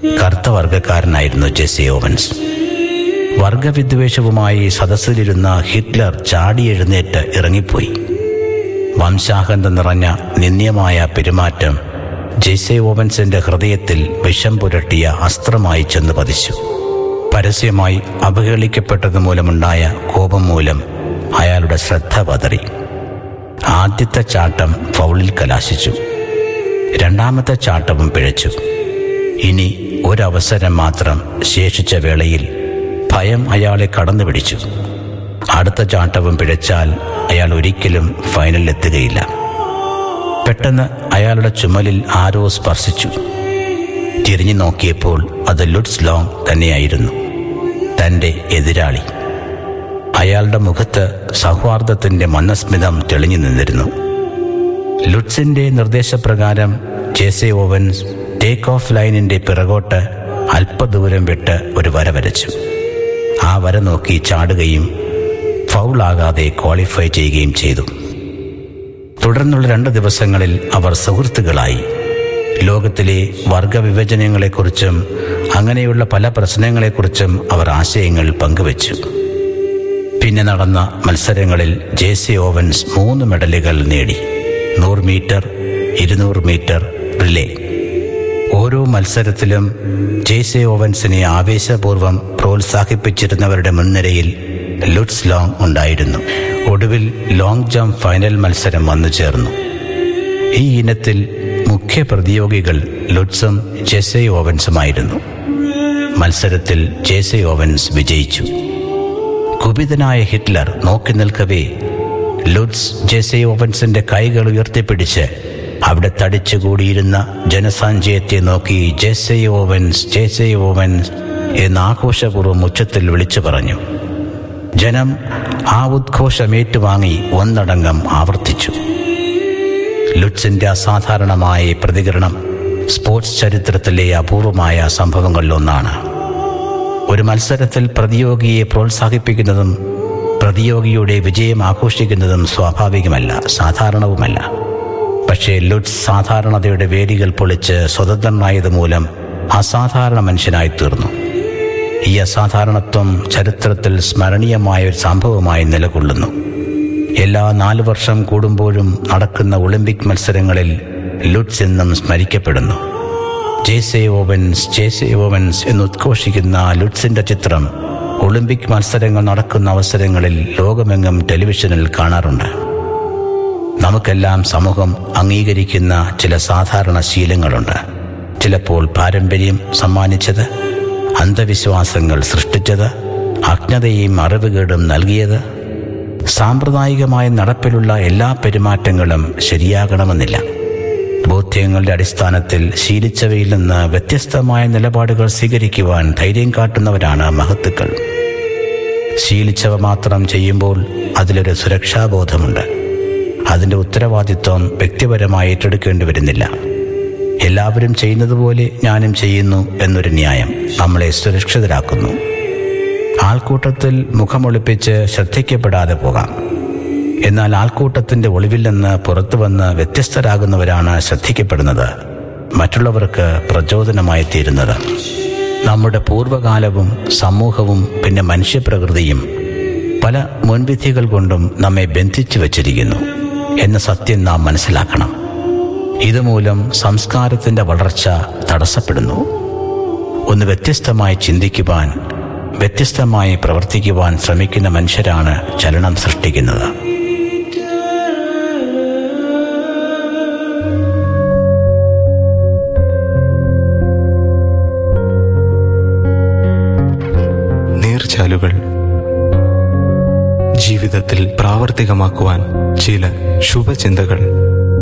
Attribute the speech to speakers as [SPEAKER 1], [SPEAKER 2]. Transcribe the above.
[SPEAKER 1] കറുത്ത വർഗക്കാരനായിരുന്നു Jesse Owens വർഗവിദ്വേഷവുമായി സദസ്സിലിരുന്ന ഹിറ്റ്ലർ ചാടി എഴുന്നേറ്റ് ഇറങ്ങിപ്പോയി വംശാഹന്ത നിറഞ്ഞ നിന്ദ്യമായ പെരുമാറ്റം ജെയ്സെ ഓവൻസിന്റെ ഹൃദയത്തിൽ വിഷം പുരട്ടിയ അസ്ത്രമായി ചെന്ന് പതിച്ചു പരസ്യമായി അവഹേളിക്കപ്പെട്ടത് മൂലമുണ്ടായ കോപം മൂലം അയാളുടെ ശ്രദ്ധ പതറി ആദ്യത്തെ ചാട്ടം ഫൗളിൽ കലാശിച്ചു രണ്ടാമത്തെ ചാട്ടവും പിഴച്ചു ഇനി ഒരവസരം മാത്രം ശേഷിച്ച വേളയിൽ ഭയം അയാളെ കടന്നു പിടിച്ചു അടുത്ത ചാട്ടവും പിഴച്ചാൽ അയാൾ ഒരിക്കലും ഫൈനലിലെത്തുകയില്ല പെട്ടെന്ന് അയാളുടെ ചുമലിൽ ആരോ സ്പർശിച്ചു തിരിഞ്ഞു നോക്കിയപ്പോൾ അത് ലുഡ്സ് ലോങ് തന്നെയായിരുന്നു തൻ്റെ എതിരാളി അയാളുടെ മുഖത്ത് സൗഹാർദ്ദത്തിൻ്റെ മന്നസ്മിതം തെളിഞ്ഞു നിന്നിരുന്നു ലുഡ്സിന്റെ നിർദ്ദേശപ്രകാരം ജേസെ ഓവൻസ് ടേക്ക് ഓഫ് ലൈനിന്റെ പിറകോട്ട് അല്പദൂരം വിട്ട് ഒരു വര വരച്ചു ആ വര നോക്കി ചാടുകയും ഫൗളാകാതെ ക്വാളിഫൈ ചെയ്യുകയും ചെയ്തു തുടർന്നുള്ള രണ്ട് ദിവസങ്ങളിൽ അവർ സുഹൃത്തുക്കളായി ലോകത്തിലെ വർഗവിഭജനങ്ങളെക്കുറിച്ചും അങ്ങനെയുള്ള പല പ്രശ്നങ്ങളെക്കുറിച്ചും അവർ ആശയങ്ങൾ പങ്കുവച്ചു പിന്നെ നടന്ന മത്സരങ്ങളിൽ ജേസി ഓവൻസ് മൂന്ന് മെഡലുകൾ നേടി നൂറ് മീറ്റർ ഇരുന്നൂറ് മീറ്റർ റിലേ ഓരോ മത്സരത്തിലും ജേസി ഓവൻസിനെ ആവേശപൂർവ്വം പ്രോത്സാഹിപ്പിച്ചിരുന്നവരുടെ മുൻനിരയിൽ ലുഡ്സ് ലോങ് ഉണ്ടായിരുന്നു ഒടുവിൽ ലോങ് ജംപ് ഫൈനൽ മത്സരം വന്നു ചേർന്നു ഈ ഇനത്തിൽ മുഖ്യ പ്രതിയോഗികൾ ലുഡ്സും ജെസെ ഓവൻസുമായിരുന്നു മത്സരത്തിൽ ജേസെ ഓവൻസ് വിജയിച്ചു കുപിതനായ ഹിറ്റ്ലർ നോക്കി നിൽക്കവേ ലുഡ്സ് ജെസെ ഓവൻസിന്റെ കൈകൾ ഉയർത്തിപ്പിടിച്ച് അവിടെ തടിച്ചുകൂടിയിരുന്ന ജനസഞ്ചയത്തെ നോക്കി ജെസെ ഓവൻസ് ജെസെ ഓവൻസ് എന്ന് ആഘോഷപൂർവ്വം ഉച്ചത്തിൽ വിളിച്ചു പറഞ്ഞു ജനം ആ ഉദ്ഘോഷം ഏറ്റുവാങ്ങി ഒന്നടങ്കം ആവർത്തിച്ചു ലുഡ്സിന്റെ അസാധാരണമായ പ്രതികരണം സ്പോർട്സ് ചരിത്രത്തിലെ അപൂർവമായ സംഭവങ്ങളിലൊന്നാണ് ഒരു മത്സരത്തിൽ പ്രതിയോഗിയെ പ്രോത്സാഹിപ്പിക്കുന്നതും പ്രതിയോഗിയുടെ വിജയം ആഘോഷിക്കുന്നതും സ്വാഭാവികമല്ല സാധാരണവുമല്ല പക്ഷേ ലുഡ്സ് സാധാരണതയുടെ വേദികൾ പൊളിച്ച് സ്വതന്ത്രനായത് മൂലം അസാധാരണ മനുഷ്യനായി തീർന്നു ഈ അസാധാരണത്വം ചരിത്രത്തിൽ സ്മരണീയമായ ഒരു സംഭവമായി നിലകൊള്ളുന്നു എല്ലാ നാലു വർഷം കൂടുമ്പോഴും നടക്കുന്ന ഒളിമ്പിക് മത്സരങ്ങളിൽ ലുഡ്സ് എന്നും സ്മരിക്കപ്പെടുന്നു ജേസെ ഓവൻസ് ജേസെ ഓവൻസ് എന്ന് ഉദ്ഘോഷിക്കുന്ന ലുഡ്സിന്റെ ചിത്രം ഒളിമ്പിക് മത്സരങ്ങൾ നടക്കുന്ന അവസരങ്ങളിൽ ലോകമെങ്ങും ടെലിവിഷനിൽ കാണാറുണ്ട് നമുക്കെല്ലാം സമൂഹം അംഗീകരിക്കുന്ന ചില സാധാരണ ശീലങ്ങളുണ്ട് ചിലപ്പോൾ പാരമ്പര്യം സമ്മാനിച്ചത് അന്ധവിശ്വാസങ്ങൾ സൃഷ്ടിച്ചത് അജ്ഞതയും അറിവുകേടും നൽകിയത് സാമ്പ്രദായികമായ നടപ്പിലുള്ള എല്ലാ പെരുമാറ്റങ്ങളും ശരിയാകണമെന്നില്ല ബോധ്യങ്ങളുടെ അടിസ്ഥാനത്തിൽ ശീലിച്ചവയിൽ നിന്ന് വ്യത്യസ്തമായ നിലപാടുകൾ സ്വീകരിക്കുവാൻ ധൈര്യം കാട്ടുന്നവരാണ് മഹത്തുക്കൾ ശീലിച്ചവ മാത്രം ചെയ്യുമ്പോൾ അതിലൊരു സുരക്ഷാബോധമുണ്ട് അതിൻ്റെ ഉത്തരവാദിത്വം വ്യക്തിപരമായി ഏറ്റെടുക്കേണ്ടി വരുന്നില്ല എല്ലാവരും ചെയ്യുന്നത് പോലെ ഞാനും ചെയ്യുന്നു എന്നൊരു ന്യായം നമ്മളെ സുരക്ഷിതരാക്കുന്നു ആൾക്കൂട്ടത്തിൽ മുഖമൊളിപ്പിച്ച് ശ്രദ്ധിക്കപ്പെടാതെ പോകാം എന്നാൽ ആൾക്കൂട്ടത്തിന്റെ ഒളിവിൽ നിന്ന് പുറത്തു വന്ന് വ്യത്യസ്തരാകുന്നവരാണ് ശ്രദ്ധിക്കപ്പെടുന്നത് മറ്റുള്ളവർക്ക് പ്രചോദനമായി തീരുന്നത് നമ്മുടെ പൂർവ്വകാലവും സമൂഹവും പിന്നെ മനുഷ്യപ്രകൃതിയും പല മുൻവിധികൾ കൊണ്ടും നമ്മെ ബന്ധിച്ചു വച്ചിരിക്കുന്നു എന്ന സത്യം നാം മനസ്സിലാക്കണം ഇതുമൂലം സംസ്കാരത്തിന്റെ വളർച്ച തടസ്സപ്പെടുന്നു ഒന്ന് വ്യത്യസ്തമായി ചിന്തിക്കുവാൻ വ്യത്യസ്തമായി പ്രവർത്തിക്കുവാൻ ശ്രമിക്കുന്ന മനുഷ്യരാണ് ചലനം സൃഷ്ടിക്കുന്നത്
[SPEAKER 2] നീർച്ചാലുകൾ ജീവിതത്തിൽ പ്രാവർത്തികമാക്കുവാൻ ചില ശുഭചിന്തകൾ